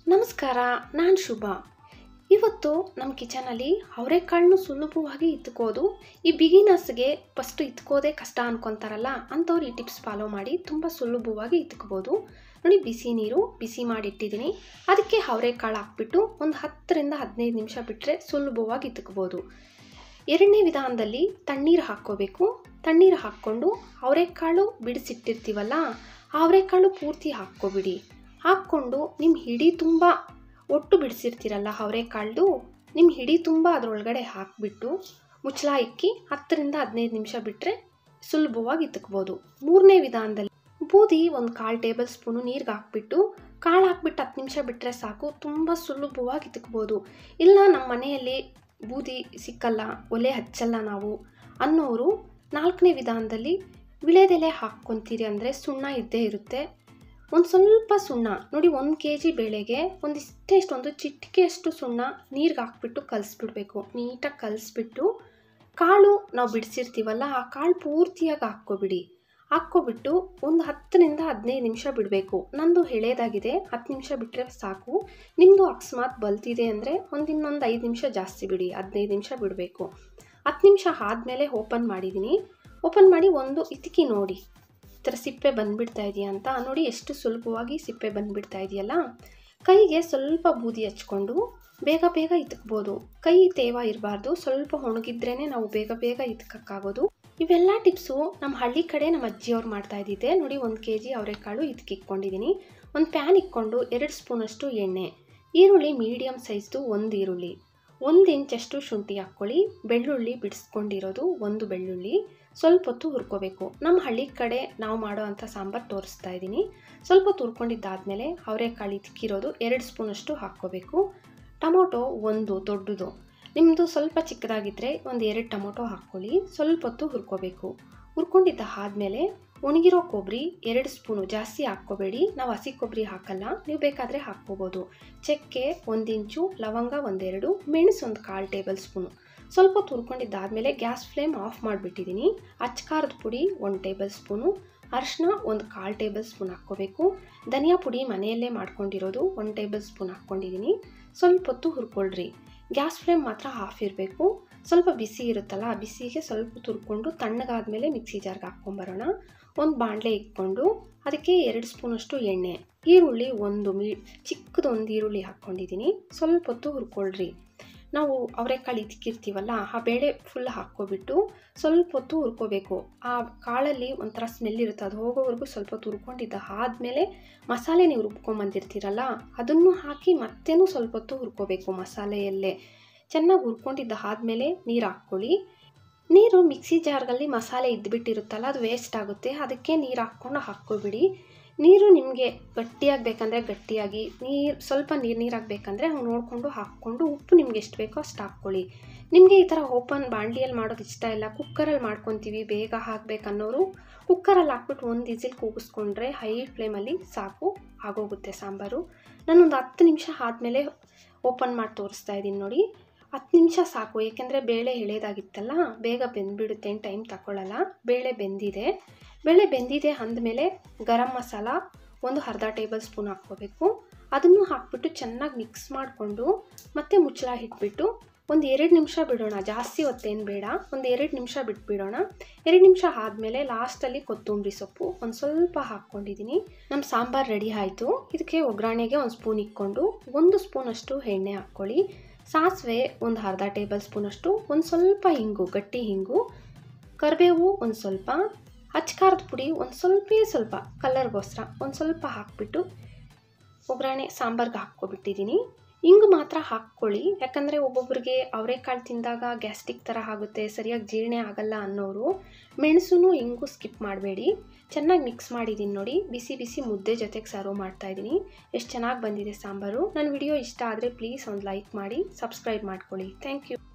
ನಮಸ್ಕಾರ ನಾನು ಶುಭ ಇವತ್ತು ನಮ್ಮ ಕಿಚನಲ್ಲಿ ಅವರೆಕಾಳನ್ನು ಸುಲಭವಾಗಿ ಇತ್ಕೋದು ಈ ಬಿಗಿನರ್ಸ್ಗೆ ಫಸ್ಟ್ ಇತ್ಕೋದೇ ಕಷ್ಟ ಅನ್ಕೊತಾರಲ್ಲ ಅಂಥವ್ರು ಈ ಟಿಪ್ಸ್ ಫಾಲೋ ಮಾಡಿ ತುಂಬ ಸುಲಭವಾಗಿ ಇತ್ಕೋಬೋದು ನೋಡಿ ಬಿಸಿ ನೀರು ಬಿಸಿ ಮಾಡಿ ಇಟ್ಟಿದ್ದೀನಿ ಅದಕ್ಕೆ ಅವರೆಕಾಳು ಹಾಕ್ಬಿಟ್ಟು ಒಂದು ಹತ್ತರಿಂದ ಹದಿನೈದು ನಿಮಿಷ ಬಿಟ್ಟರೆ ಸುಲಭವಾಗಿ ಇತ್ಕೋಬೋದು ಎರಡನೇ ವಿಧಾನದಲ್ಲಿ ತಣ್ಣೀರು ಹಾಕ್ಕೋಬೇಕು ತಣ್ಣೀರು ಹಾಕ್ಕೊಂಡು ಅವರೆಕಾಳು ಬಿಡಿಸಿಟ್ಟಿರ್ತೀವಲ್ಲ ಆ ಅವರೆಕಾಳು ಪೂರ್ತಿ ಹಾಕ್ಕೊಬಿಡಿ ಹಾಕ್ಕೊಂಡು ನಿಮ್ಮ ಹಿಡಿ ತುಂಬ ಒಟ್ಟು ಬಿಡಿಸಿರ್ತೀರಲ್ಲ ಅವರೆಕಾಳ್ದು ನಿಮ್ಮ ಹಿಡಿ ತುಂಬ ಅದರೊಳಗಡೆ ಹಾಕಿಬಿಟ್ಟು ಮುಚ್ಚಳ ಇಕ್ಕಿ ಹತ್ತರಿಂದ ಹದಿನೈದು ನಿಮಿಷ ಬಿಟ್ಟರೆ ಸುಲಭವಾಗಿ ಇತ್ತಕ್ಬೋದು ಮೂರನೇ ವಿಧಾನದಲ್ಲಿ ಬೂದಿ ಒಂದು ಕಾಲು ಟೇಬಲ್ ಸ್ಪೂನು ನೀರಿಗೆ ಹಾಕ್ಬಿಟ್ಟು ಕಾಳು ಹಾಕ್ಬಿಟ್ಟು ಹತ್ತು ನಿಮಿಷ ಬಿಟ್ಟರೆ ಸಾಕು ತುಂಬ ಸುಲಭವಾಗಿ ಇತ್ತಕ್ಬೋದು ಇಲ್ಲ ನಮ್ಮ ಮನೆಯಲ್ಲಿ ಬೂದಿ ಸಿಕ್ಕಲ್ಲ ಒಲೆ ಹಚ್ಚಲ್ಲ ನಾವು ಅನ್ನೋರು ನಾಲ್ಕನೇ ವಿಧಾನದಲ್ಲಿ ವಿಳೆದೆಲೆ ಹಾಕ್ಕೊತೀರಿ ಅಂದರೆ ಸುಣ್ಣ ಇದ್ದೇ ಇರುತ್ತೆ ಒಂದು ಸ್ವಲ್ಪ ಸುಣ್ಣ ನೋಡಿ ಒಂದು ಕೆ ಜಿ ಬೇಳೆಗೆ ಒಂದಿಷ್ಟೆಷ್ಟೊಂದು ಚಿಟಿಕೆಯಷ್ಟು ಸುಣ್ಣ ನೀರಿಗೆ ಹಾಕ್ಬಿಟ್ಟು ಕಲಿಸ್ಬಿಡ್ಬೇಕು ನೀಟಾಗಿ ಕಲಿಸ್ಬಿಟ್ಟು ಕಾಳು ನಾವು ಬಿಡಿಸಿರ್ತೀವಲ್ಲ ಆ ಕಾಳು ಪೂರ್ತಿಯಾಗಿ ಹಾಕ್ಕೊಬಿಡಿ ಹಾಕ್ಕೊಬಿಟ್ಟು ಒಂದು ಹತ್ತರಿಂದ ಹದಿನೈದು ನಿಮಿಷ ಬಿಡಬೇಕು ನಂದು ಎಳೆದಾಗಿದೆ ಹತ್ತು ನಿಮಿಷ ಬಿಟ್ಟರೆ ಸಾಕು ನಿಮ್ಮದು ಅಕಸ್ಮಾತ್ ಬಲ್ತಿದೆ ಅಂದರೆ ಒಂದು ಇನ್ನೊಂದು ಐದು ನಿಮಿಷ ಜಾಸ್ತಿ ಬಿಡಿ ಹದಿನೈದು ನಿಮಿಷ ಬಿಡಬೇಕು ಹತ್ತು ನಿಮಿಷ ಆದಮೇಲೆ ಓಪನ್ ಮಾಡಿದ್ದೀನಿ ಓಪನ್ ಮಾಡಿ ಒಂದು ಇತಿಕಿ ನೋಡಿ ಈ ಥರ ಸಿಪ್ಪೆ ಬಂದುಬಿಡ್ತಾ ಇದೆಯಾ ಅಂತ ನೋಡಿ ಎಷ್ಟು ಸುಲಭವಾಗಿ ಸಿಪ್ಪೆ ಬಂದುಬಿಡ್ತಾ ಇದೆಯಲ್ಲ ಕೈಗೆ ಸ್ವಲ್ಪ ಬೂದಿ ಹಚ್ಕೊಂಡು ಬೇಗ ಬೇಗ ಇತ್ಕ್ಬೋದು ಕೈ ತೇವ ಇರಬಾರ್ದು ಸ್ವಲ್ಪ ಒಣಗಿದ್ರೇ ನಾವು ಬೇಗ ಬೇಗ ಇತ್ಕಕ್ಕಾಗೋದು ಇವೆಲ್ಲ ಟಿಪ್ಸು ನಮ್ಮ ಹಳ್ಳಿ ಕಡೆ ನಮ್ಮ ಅಜ್ಜಿಯವ್ರು ಮಾಡ್ತಾ ಇದ್ದಿದ್ದೆ ನೋಡಿ ಒಂದು ಕೆ ಜಿ ಅವರೆಕಾಳು ಇದಕ್ಕಿಕ್ಕೊಂಡಿದ್ದೀನಿ ಒಂದು ಪ್ಯಾನ್ ಇಕ್ಕೊಂಡು ಎರಡು ಸ್ಪೂನಷ್ಟು ಎಣ್ಣೆ ಈರುಳ್ಳಿ ಮೀಡಿಯಮ್ ಸೈಜ್ದು ಒಂದು ಈರುಳ್ಳಿ ಒಂದು ಇಂಚಷ್ಟು ಶುಂಠಿ ಹಾಕ್ಕೊಳ್ಳಿ ಬೆಳ್ಳುಳ್ಳಿ ಬಿಡಿಸ್ಕೊಂಡಿರೋದು ಒಂದು ಬೆಳ್ಳುಳ್ಳಿ ಸ್ವಲ್ಪ ಹೊತ್ತು ಹುರ್ಕೋಬೇಕು ನಮ್ಮ ಹಳ್ಳಿ ಕಡೆ ನಾವು ಮಾಡೋ ಅಂಥ ಸಾಂಬಾರು ತೋರಿಸ್ತಾ ಇದ್ದೀನಿ ಸ್ವಲ್ಪ ಹೊತ್ತು ಹುರ್ಕೊಂಡಿದ್ದಾದಮೇಲೆ ಅವರೆಕಾಳು ಇಕ್ಕಿರೋದು ಎರಡು ಸ್ಪೂನಷ್ಟು ಹಾಕ್ಕೋಬೇಕು ಟೊಮೊಟೊ ಒಂದು ದೊಡ್ಡದು ನಿಮ್ಮದು ಸ್ವಲ್ಪ ಚಿಕ್ಕದಾಗಿದ್ದರೆ ಒಂದು ಎರಡು ಟೊಮೊಟೊ ಹಾಕ್ಕೊಳ್ಳಿ ಸ್ವಲ್ಪ ಹೊತ್ತು ಹುರ್ಕೋಬೇಕು ಹುರ್ಕೊಂಡಿದ್ದ ಆದಮೇಲೆ ಒಣಗಿರೋ ಕೊಬ್ಬರಿ ಎರಡು ಸ್ಪೂನು ಜಾಸ್ತಿ ಹಾಕ್ಕೋಬೇಡಿ ನಾವು ಹಸಿ ಕೊಬ್ಬರಿ ಹಾಕಲ್ಲ ನೀವು ಬೇಕಾದರೆ ಹಾಕ್ಕೋಬೋದು ಚಕ್ಕೆ ಒಂದು ಇಂಚು ಲವಂಗ ಒಂದೆರಡು ಮೆಣಸು ಒಂದು ಕಾಲು ಟೇಬಲ್ ಸ್ಪೂನು ಸ್ವಲ್ಪ ಹೊತ್ತು ಹುರ್ಕೊಂಡಿದ್ದಾದಮೇಲೆ ಗ್ಯಾಸ್ ಫ್ಲೇಮ್ ಆಫ್ ಮಾಡಿಬಿಟ್ಟಿದ್ದೀನಿ ಅಚ್ಕಾರದ ಪುಡಿ ಒಂದು ಟೇಬಲ್ ಸ್ಪೂನು ಅರಿಶಿನ ಒಂದು ಕಾಲು ಟೇಬಲ್ ಸ್ಪೂನ್ ಹಾಕ್ಕೋಬೇಕು ಧನಿಯಾ ಪುಡಿ ಮನೆಯಲ್ಲೇ ಮಾಡ್ಕೊಂಡಿರೋದು ಒಂದು ಟೇಬಲ್ ಸ್ಪೂನ್ ಹಾಕ್ಕೊಂಡಿದ್ದೀನಿ ಸ್ವಲ್ಪ ಹೊತ್ತು ಹುರ್ಕೊಳ್ರಿ ಗ್ಯಾಸ್ ಫ್ಲೇಮ್ ಮಾತ್ರ ಆಫ್ ಇರಬೇಕು ಸ್ವಲ್ಪ ಬಿಸಿ ಇರುತ್ತಲ್ಲ ಆ ಬಿಸಿಗೆ ಸ್ವಲ್ಪ ತುರ್ಕೊಂಡು ತಣ್ಣಗಾದ್ಮೇಲೆ ಮಿಕ್ಸಿ ಜಾರ್ಗೆ ಹಾಕ್ಕೊಂಬರೋಣ ಒಂದು ಬಾಣಲೆ ಇಟ್ಕೊಂಡು ಅದಕ್ಕೆ ಎರಡು ಸ್ಪೂನಷ್ಟು ಎಣ್ಣೆ ಈರುಳ್ಳಿ ಒಂದು ಮೀ ಚಿಕ್ಕದೊಂದು ಈರುಳ್ಳಿ ಹಾಕ್ಕೊಂಡಿದ್ದೀನಿ ಸ್ವಲ್ಪ ಹೊತ್ತು ಹುರ್ಕೊಳ್ರಿ ನಾವು ಅವರೆಕಾಳು ಇದ್ಕಿರ್ತೀವಲ್ಲ ಆ ಬೇಳೆ ಫುಲ್ ಹಾಕ್ಕೊಬಿಟ್ಟು ಸ್ವಲ್ಪ ಹೊತ್ತು ಹುರ್ಕೋಬೇಕು ಆ ಕಾಳಲ್ಲಿ ಒಂಥರ ಸ್ಮೆಲ್ ಇರುತ್ತೆ ಅದು ಹೋಗೋವರೆಗೂ ಸ್ವಲ್ಪ ಹೊತ್ತು ಹುರ್ಕೊಂಡಿದ್ದ ಆದಮೇಲೆ ಮಸಾಲೆ ನೀವು ರುಬ್ಕೊಂಬಂದಿರ್ತೀರಲ್ಲ ಅದನ್ನು ಹಾಕಿ ಮತ್ತೇನೂ ಸ್ವಲ್ಪ ಹೊತ್ತು ಹುರ್ಕೋಬೇಕು ಮಸಾಲೆಯಲ್ಲೇ ಚೆನ್ನಾಗಿ ಹುರ್ಕೊಂಡಿದ್ದ ಆದಮೇಲೆ ನೀರು ಹಾಕ್ಕೊಳ್ಳಿ ನೀರು ಮಿಕ್ಸಿ ಜಾರ್ಗಲ್ಲಿ ಮಸಾಲೆ ಇದ್ದುಬಿಟ್ಟಿರುತ್ತಲ್ಲ ಅದು ವೇಸ್ಟ್ ಆಗುತ್ತೆ ಅದಕ್ಕೆ ನೀರು ಹಾಕ್ಕೊಂಡು ಹಾಕ್ಕೊಬಿಡಿ ನೀರು ನಿಮಗೆ ಗಟ್ಟಿಯಾಗಿ ಬೇಕಂದರೆ ಗಟ್ಟಿಯಾಗಿ ನೀರು ಸ್ವಲ್ಪ ನೀರು ನೀರಾಗಿ ಬೇಕಂದರೆ ಹಂಗೆ ನೋಡಿಕೊಂಡು ಹಾಕ್ಕೊಂಡು ಉಪ್ಪು ನಿಮ್ಗೆ ಎಷ್ಟು ಬೇಕೋ ಅಷ್ಟು ಹಾಕ್ಕೊಳ್ಳಿ ನಿಮಗೆ ಈ ಥರ ಓಪನ್ ಬಾಣಲಿಯಲ್ಲಿ ಮಾಡೋದು ಇಷ್ಟ ಇಲ್ಲ ಕುಕ್ಕರಲ್ಲಿ ಮಾಡ್ಕೊತೀವಿ ಬೇಗ ಹಾಕಬೇಕನ್ನೋರು ಕುಕ್ಕರಲ್ಲಿ ಹಾಕ್ಬಿಟ್ಟು ಒಂದು ಇಸಿಲ್ ಕೂಗಿಸ್ಕೊಂಡ್ರೆ ಹೈ ಫ್ಲೇಮಲ್ಲಿ ಸಾಕು ಆಗೋಗುತ್ತೆ ಸಾಂಬಾರು ನಾನೊಂದು ಹತ್ತು ನಿಮಿಷ ಆದಮೇಲೆ ಓಪನ್ ಮಾಡಿ ತೋರಿಸ್ತಾ ಇದ್ದೀನಿ ನೋಡಿ ಹತ್ತು ನಿಮಿಷ ಸಾಕು ಏಕೆಂದರೆ ಬೇಳೆ ಎಳೆದಾಗಿತ್ತಲ್ಲ ಬೇಗ ಬೆಂದ್ಬಿಡುತ್ತೆ ಏನು ಟೈಮ್ ತಗೊಳ್ಳಲ್ಲ ಬೇಳೆ ಬೆಂದಿದೆ ಬೇಳೆ ಬೆಂದಿದೆ ಅಂದಮೇಲೆ ಗರಂ ಮಸಾಲ ಒಂದು ಅರ್ಧ ಟೇಬಲ್ ಸ್ಪೂನ್ ಹಾಕ್ಕೋಬೇಕು ಅದನ್ನು ಹಾಕ್ಬಿಟ್ಟು ಚೆನ್ನಾಗಿ ಮಿಕ್ಸ್ ಮಾಡಿಕೊಂಡು ಮತ್ತೆ ಮುಚ್ಚಳ ಇಟ್ಬಿಟ್ಟು ಒಂದು ಎರಡು ನಿಮಿಷ ಬಿಡೋಣ ಜಾಸ್ತಿ ಹೊತ್ತೇನು ಬೇಡ ಒಂದು ಎರಡು ನಿಮಿಷ ಬಿಟ್ಬಿಡೋಣ ಎರಡು ನಿಮಿಷ ಆದಮೇಲೆ ಲಾಸ್ಟಲ್ಲಿ ಕೊತ್ತಂಬರಿ ಸೊಪ್ಪು ಒಂದು ಸ್ವಲ್ಪ ಹಾಕ್ಕೊಂಡಿದ್ದೀನಿ ನಮ್ಮ ಸಾಂಬಾರು ರೆಡಿ ಆಯಿತು ಇದಕ್ಕೆ ಒಗ್ಗರಣೆಗೆ ಒಂದು ಸ್ಪೂನ್ ಇಕ್ಕೊಂಡು ಒಂದು ಸ್ಪೂನಷ್ಟು ಎಣ್ಣೆ ಹಾಕ್ಕೊಳ್ಳಿ ಸಾಸಿವೆ ಒಂದು ಅರ್ಧ ಟೇಬಲ್ ಸ್ಪೂನಷ್ಟು ಒಂದು ಸ್ವಲ್ಪ ಹಿಂಗು ಗಟ್ಟಿ ಹಿಂಗು ಕರಿಬೇವು ಒಂದು ಸ್ವಲ್ಪ ಅಚ್ಕಾರದ ಪುಡಿ ಒಂದು ಸ್ವಲ್ಪೇ ಸ್ವಲ್ಪ ಕಲರ್ಗೋಸ್ಕರ ಒಂದು ಸ್ವಲ್ಪ ಹಾಕ್ಬಿಟ್ಟು ಒಗ್ಗರಣೆ ಸಾಂಬಾರ್ಗೆ ಹಾಕ್ಕೊಬಿಟ್ಟಿದ್ದೀನಿ ಹಿಂಗೆ ಮಾತ್ರ ಹಾಕ್ಕೊಳ್ಳಿ ಯಾಕಂದರೆ ಒಬ್ಬೊಬ್ರಿಗೆ ಅವರೆಕಾಳು ತಿಂದಾಗ ಗ್ಯಾಸ್ಟಿಕ್ ಥರ ಆಗುತ್ತೆ ಸರಿಯಾಗಿ ಜೀರ್ಣೆ ಆಗಲ್ಲ ಅನ್ನೋರು ಮೆಣಸು ಹಿಂಗು ಸ್ಕಿಪ್ ಮಾಡಬೇಡಿ ಚೆನ್ನಾಗಿ ಮಿಕ್ಸ್ ಮಾಡಿದ್ದೀನಿ ನೋಡಿ ಬಿಸಿ ಬಿಸಿ ಮುದ್ದೆ ಜೊತೆಗೆ ಸರ್ವ್ ಮಾಡ್ತಾಯಿದ್ದೀನಿ ಎಷ್ಟು ಚೆನ್ನಾಗಿ ಬಂದಿದೆ ಸಾಂಬಾರು ನನ್ನ ವಿಡಿಯೋ ಇಷ್ಟ ಆದರೆ ಪ್ಲೀಸ್ ಒಂದು ಲೈಕ್ ಮಾಡಿ ಸಬ್ಸ್ಕ್ರೈಬ್ ಮಾಡ್ಕೊಳ್ಳಿ ಥ್ಯಾಂಕ್ ಯು